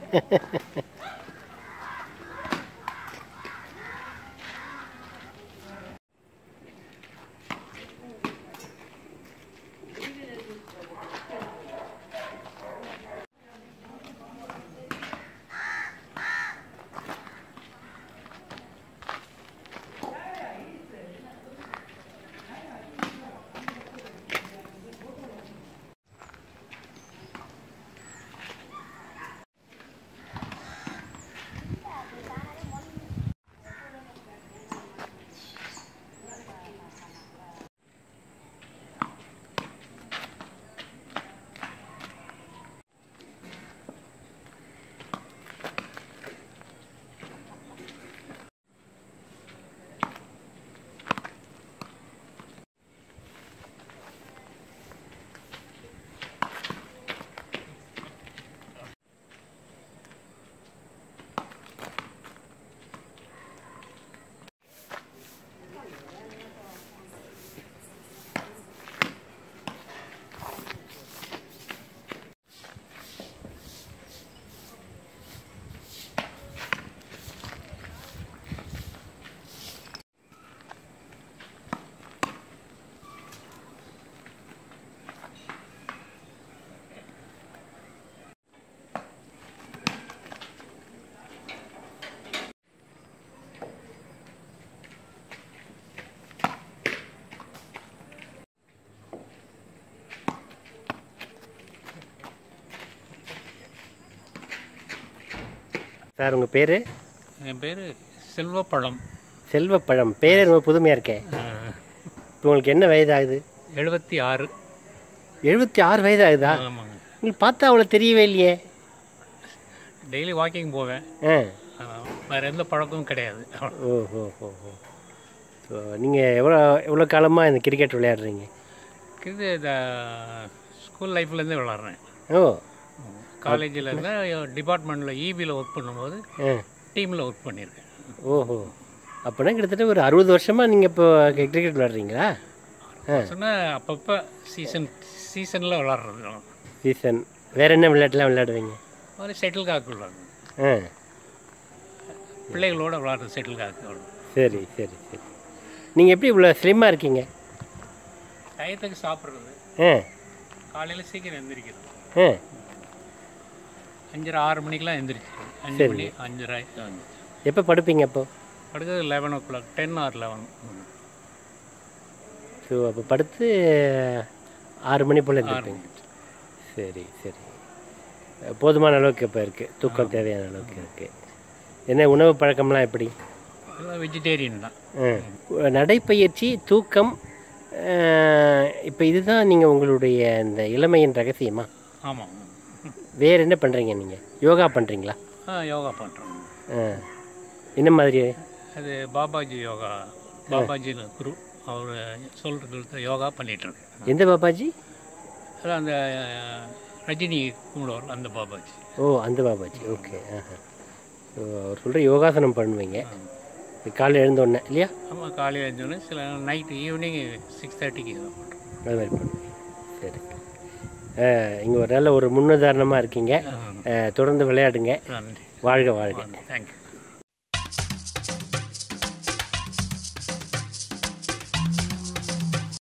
Sir உங்கள் பேர் என் பேர் செல்வப்பழம் செல்வப்பழம் பேரே ரொம்ப புதுமையாக இருக்கே இப்போ உங்களுக்கு என்ன வயதாகுது எழுபத்தி ஆறு எழுபத்தி ஆறு வயதாகுதா ஆமாங்க உங்களுக்கு பார்த்தா அவ்வளோ தெரியவே இல்லையே டெய்லி வாக்கிங் போவேன் ஆ ஆ, வேற எந்த பழக்கமும் கிடையாது ஓ ஓ ஓ ஓ ஸோ நீங்கள் எவ்வளோ எவ்வளோ காலமாக இந்த கிரிக்கெட் விளையாடுறீங்க இது இந்த ஸ்கூல் லைஃப்லேருந்தே விளாட்றேன் ஓ காலேஜில் இருந்தால் டிபார்ட்மெண்ட்டில் ஈபியில் ஒர்க் பண்ணும்போது ஆ டீமில் ஒர்க் பண்ணியிருக்கேன் ஓஹோ அப்படின்னா கிட்டத்தட்ட ஒரு அறுபது வருஷமாக நீங்கள் இப்போ கிரிக்கெட் விளையாடுறீங்களா ஆ சொன்னால் அப்பப்போ சீசன் சீசனில் விளாட்றது சீசன் வேறு என்ன விளையாட்டுலாம் விளையாடுவீங்க ஒரு செட்டில் காக்கு விளாட்றது ஆ பிள்ளைகளோட விளாட்றது செட்டில் காக்கு விளாட்றது சரி சரி சரி நீங்கள் எப்படி இவ்வளோ ஸ்லிம்மாக இருக்கீங்க டயத்துக்கு சாப்பிட்றது ஆ காலையில் சீக்கிரம் எந்திரிக்கிறது ஆ அஞ்சரை ஆறு மணிக்கெலாம் எந்திரிச்சு அஞ்சு மணி அஞ்சரை எப்போ படுப்பீங்க அப்போ அடுத்தது eleven o'clock ten or eleven so அப்போ படுத்து ஆறு மணி போல் இருந்துருப்பீங்க சரி சரி போதுமான அளவுக்கு இப்போ இருக்குது தூக்கம் தேவையான அளவுக்கு இருக்குது என்ன உணவு பழக்கம்லாம் எப்படி எல்லாம் வெஜிடேரியன் தான் ஆ. நடைப்பயிற்சி தூக்கம் இப்போ இதுதான் நீங்கள் உங்களுடைய இந்த இளமையின் ரகசியமா ஆமாம் வேறு என்ன பண்ணுறீங்க நீங்கள் யோகா பண்ணுறீங்களா ஆ யோகா பண்ணுறோம் ஆ என்ன மாதிரி அது பாபாஜி யோகா பாபாஜி குரு அவர் சொல்கிறது யோகா பண்ணிகிட்ருக்கேன் எந்த பாபாஜி அதான் அந்த ரஜினி கும்பிடுவார் அந்த பாபாஜி ஓ அந்த பாபாஜி ஓகே ஆஹா ஸோ அவர் சொல்கிற யோகாசனம் பண்ணுவீங்க காலையில் எழுந்த உடனே இல்லையா ஆமாம் காலையில் எழுந்தோடனே சில நைட்டு ஈவினிங் சிக்ஸ் தேர்ட்டிக்கு அது மாதிரி பண்ணுவீங்க சரி இங்கே ஒரு நல்ல ஒரு முன்னுதாரணமாக இருக்கீங்க ஆ, தொடர்ந்து விளையாடுங்க நன்றி வாழ்க வாழ்க தேங்க்யூ